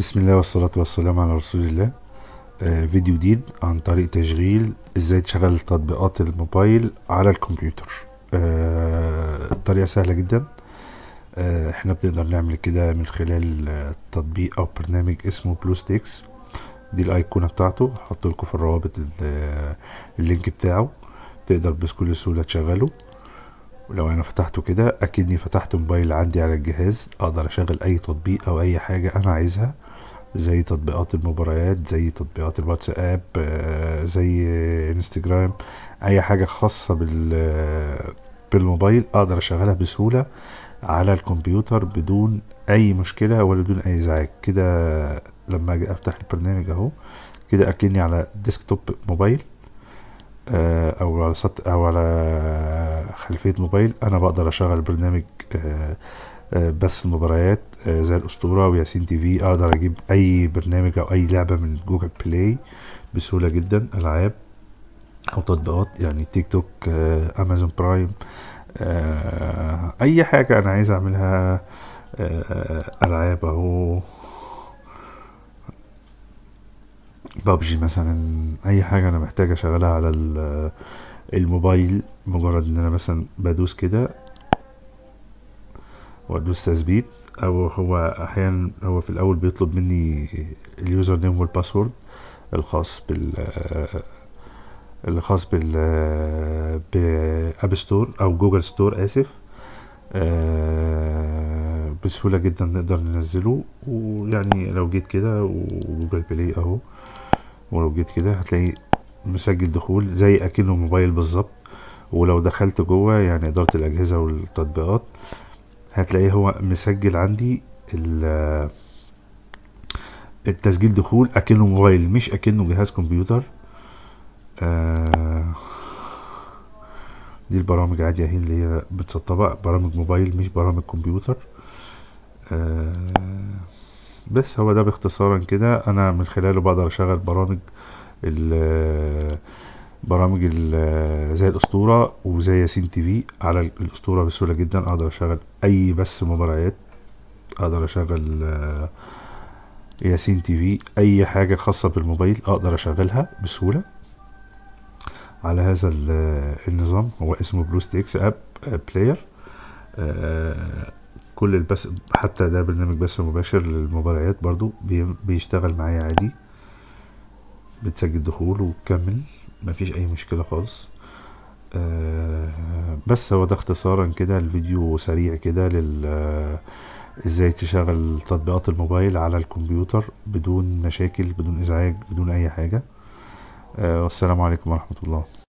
بسم الله والصلاة والسلام على رسول الله آه، فيديو جديد عن طريق تشغيل ازاي تشغل تطبيقات الموبايل على الكمبيوتر آه، الطريقة سهلة جدا آه، احنا بنقدر نعمل كده من خلال آه، تطبيق او برنامج اسمه بلوستيكس دي الايقونة بتاعته هحط لكم في الروابط ال- آه، اللينك بتاعه تقدر بكل سهولة تشغله ولو انا فتحته كده اكني فتحت موبايل عندي على الجهاز اقدر اشغل اي تطبيق او اي حاجة انا عايزها زي تطبيقات المباريات زي تطبيقات الواتساب آه، زي انستجرام اي حاجة خاصة بال بالموبايل اقدر اشغلها بسهولة على الكمبيوتر بدون اي مشكلة ولا بدون اي ازعاج كده لما اجي افتح البرنامج اهو كده اكني على ديسكتوب موبايل آه، او على سط او على خلفية موبايل انا بقدر اشغل برنامج آه، آه، بس المباريات آه، زي الاسطورة وياسين تي في اقدر اجيب اي برنامج او اي لعبة من جوجل بلاي بسهولة جدا العاب او تطبيقات يعني تيك توك آه، امازون برايم آه، اي حاجة انا عايز اعملها آه، العاب اهو بابجي مثلا اي حاجة انا محتاج اشغلها على ال- الموبايل مجرد ان انا مثلا بدوس كده وادوس تثبيت او هو احيانا هو في الاول بيطلب مني اليوزر نيم والباسورد الخاص بال الخاص بال باب ستور او جوجل ستور اسف آه، بسهولة جدا نقدر ننزله ويعني لو جيت كده وجوجل بلاي اهو ولو جيت كده هتلاقي مسجل دخول زي اكنه موبايل بالظبط ولو دخلت جوه يعني إدارة الأجهزة والتطبيقات هتلاقيه هو مسجل عندي ال- التسجيل دخول اكنه موبايل مش اكنه جهاز كمبيوتر آه، دي البرامج عادي اهي اللي هي بتسطبها برامج موبايل مش برامج كمبيوتر آه، بس هو ده باختصارا كده انا من خلاله بقدر اشغل برامج ال برامج ال- زي الاسطوره وزي ياسين تي في على الاسطوره بسهوله جدا اقدر اشغل اي بث مباريات اقدر اشغل آه، ياسين تي في اي حاجه خاصه بالموبايل اقدر اشغلها بسهوله على هذا ال- النظام هو اسمه بلوستيكس اب بلاير كل البث حتى ده برنامج بث مباشر للمباريات برضو بي- بيشتغل معايا عادي بتسجل دخول وتكمل مفيش اي مشكله خالص آه، بس هو ده اختصارا كده الفيديو سريع كده لل آه، ازاي تشغل تطبيقات الموبايل على الكمبيوتر بدون مشاكل بدون ازعاج بدون اي حاجه آه، والسلام عليكم ورحمه الله